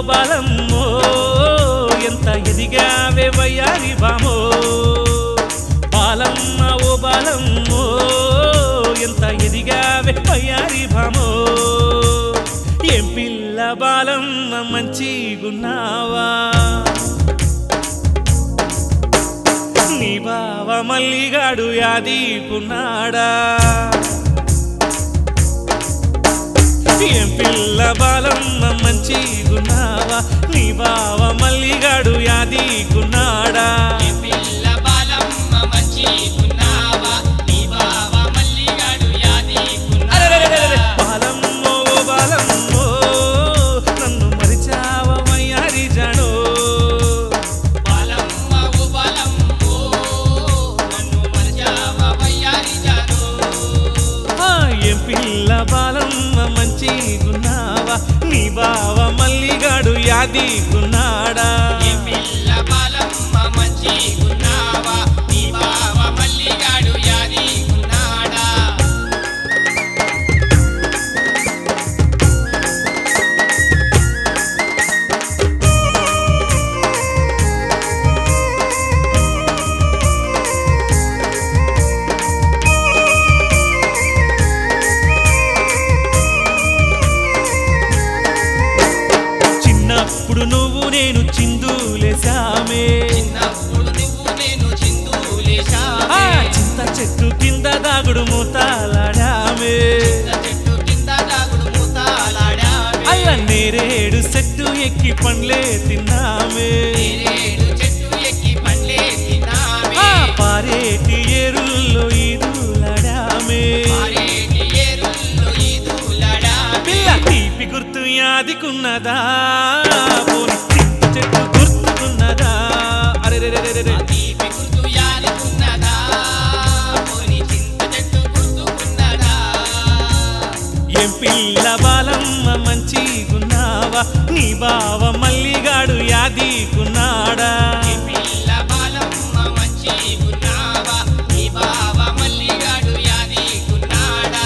బాలమ్మో ఎంత ఎదిగావే వయ్యారి బామో బాలమ్మ ఓ బాలమ్మో ఎంత ఎదిగావే వయ్యారి భామో ఏం పిల్ల బాలమ్మ మంచిగున్నావా నీ బావ మల్లిగాడు యాదీకున్నాడా ఏం పిల్ల బాలమ్మ మంచిగున్నావా నీ బావ మల్లిగాడు యాదీకున్నాడా ఈ పిల్ల బాలమ్మ మంచిగున్నావా? నీ బావ మల్లిగాడు అరెరెరెరెరె. యాదీకున్నాడా? బాలమ్మో ఓ బాలమ్మో నన్ను మరిచావమయ్యారి జాడో బాలమ్మ ఓ బాలమ్మో, నన్ను మరచావా వయ్యారి జాను? ఆ, ఏం పిల్ల బాలమ్మ మంచిగున్నావా నీ బావ మల్లిగాడు యాదీకున్నాడా ఈ పిల్ల బాలమ్మ మంచిగున్నావా? నీ బావ మల్లిగాడు యాదీకున్నాడా? చిన్నప్పుడు నువ్వు నేను చిందులేసామే చిన్నప్పుడు నువ్వు నేను ఆ చిందులేశావే. చింత చెట్టు కింద దాగుడు మూతాలాడామే చింత చెట్టు కింద దాగుడు మూతలాడావే. అల్ల నేరేడు చెట్టు ఎక్కి పండ్లే తిన్నామే నేరేడు చెట్టు ఎక్కి పండ్లే తిన్నావే. ఆ పారేటి ఏరుల్లో ఈదులాడామే పారేటి ఏరుల్లో ఈదులాడావే. పిల్ల తీపి గుర్తు యాదికున్నదా పోని చింత చెట్టు గుర్తుకున్నదా అరెరెరెరెరె ఆ తీపి గుర్తు యాదుకున్నదా? పోని చింత చెట్టు గుర్తుకున్నదా? ఏం పిల్ల బాలమ్మ మంచిగున్నావా నీ బావ మల్లిగాడు యాదీకున్నాడా ఈ పిల్ల బాలమ్మ మంచిగున్నావా? నీ బావ మల్లిగాడు యాదీకున్నాడా?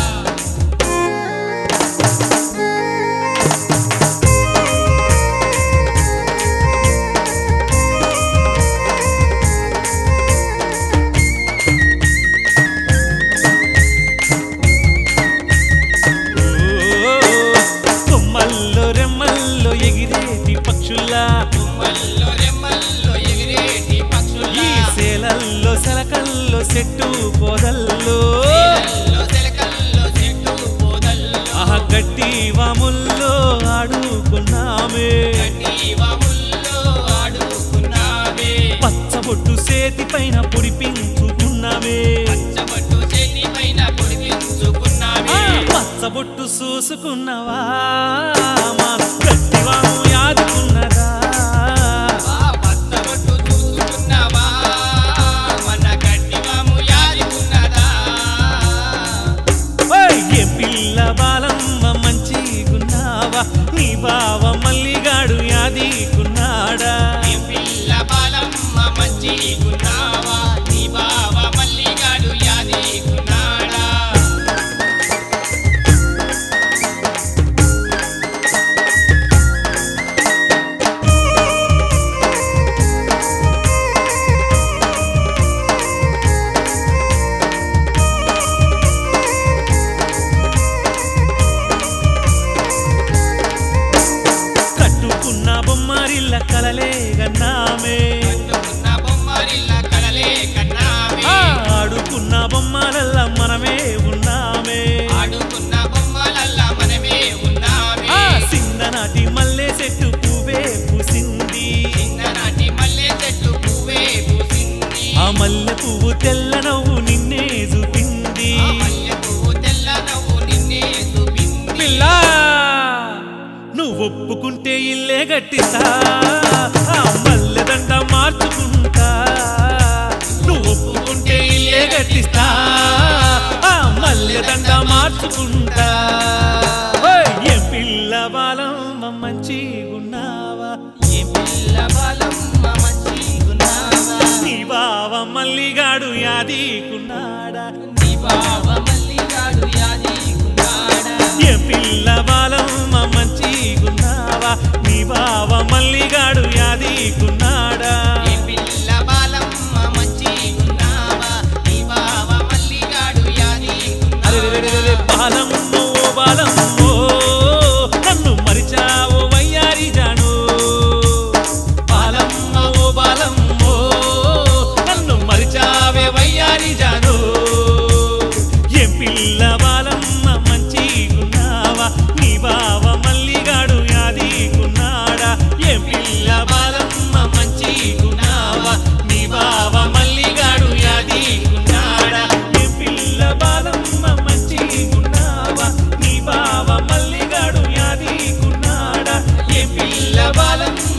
ఓ, కొమ్మల్లో రెమ్మల్లో ఎగిరేటి పక్షుల్లా కొమ్మల్లో రెమ్మల్లో ఎగిరేటి ఈ పక్షుల్లా సేలల్లో సెలకల్లో చెట్టు పొదల్లో నీళ్ళల్లో చిలకల్లో చెట్టు పొదల్లో ఆహ గట్టి వాముల్లో ఆడుకున్నామే గడ్డి వాముల్లో ఆడుకున్నావే. పచ్చబొట్టు సేతి పైన పొడిపించుకున్నామే పచ్చబొట్టు చేతిపైన పొడిపించుకున్నావే. ఆ, పచ్చబొట్టు చూసుకున్నవా మా గట్టి వాము యాదుకున్నదా ఆ పచ్చబొట్టు చూసుకున్నావా? మన గడ్డి వాము యాదుకున్నదా? ఓయ్, ఏ పిల్ల బాలమ్మ మంచిగున్నావా నీ బావ మల్లిగాడు యాదీకున్నాడా ఈ పిల్ల బాలమ్మ మంచిగున్నావా? నీ బావ మల్లిగాడు యాదీకున్నాడా? కట్టుకున్న బొమ్మారిల్ల కలలే గన్నామే కట్టుకున్న బొమ్మరిల్ల కలలే కన్నావే. ఆ, ఆడుకున్న బొమ్మలల్ల మనమే ఉన్నామే ఆడుకున్న బొమ్మలల్లా మనమే ఉన్నామే. ఆ సిందనాటి మల్లె చెట్టు పువ్వే పూసింది చిన్ననాటి మల్లె చెట్టు పువ్వే పూసింది. ఆ మల్లె పువ్వు తెల్ల నవ్వు నిన్నే చూపింది ఆ మల్లె పువ్వు తెల్ల నవ్వు నిన్నే చూపింది. పిల్ల నువ్వు ఒప్పుకుంటే ఇల్లే గట్టిస్తా ఆ మల్లె దండ మార్చుకుంటా నువ్వు ఒప్పుకుంటే ఇల్లే గట్టిస్తా ఆ మల్లె దండ మార్చుకుంటా ఓయ్, ఏ పిల్ల బాలమ్మ మంచిగున్నావా ఏ పిల్ల బాలమ్మ మంచిగున్నావా? నీ బావ మల్లిగాడు యాదీకున్నాడా నీ బావ మల్లిగాడు యాదీకున్నాడా? ఏ పిల్ల బాలమ్మ మంచిగున్నావా నీ బావ మల్లిగాడు యాదీకున్నాడా ఈ పిల్ల బాలమ్మ మంచిగున్నావా నీ బావ మల్లిగాడు యాది అరెరెరెరెరె బాలమ్మో బాలమ్మో నన్ను మరిచావు వయ్యారి జాను బాలమ్మో బాలమ్మో నన్ను మరిచావే వయ్యారి జాను ఏం పిల్ల బాలమ్మ మంచిగున్నావా నీ బావ మల్లిగాడు యాదీకున్నాడా ఏం పిల్ల బాలమ్మ మంచిగున్నావా నీ బావ మల్లిగాడు యాదీకున్నాడా ఏం పిల్ల బాలమ్మ మంచిగున్నావా నీ బావ మల్లిగాడు యాదీకున్నాడా ఏం పిల్ల బాలమ్మ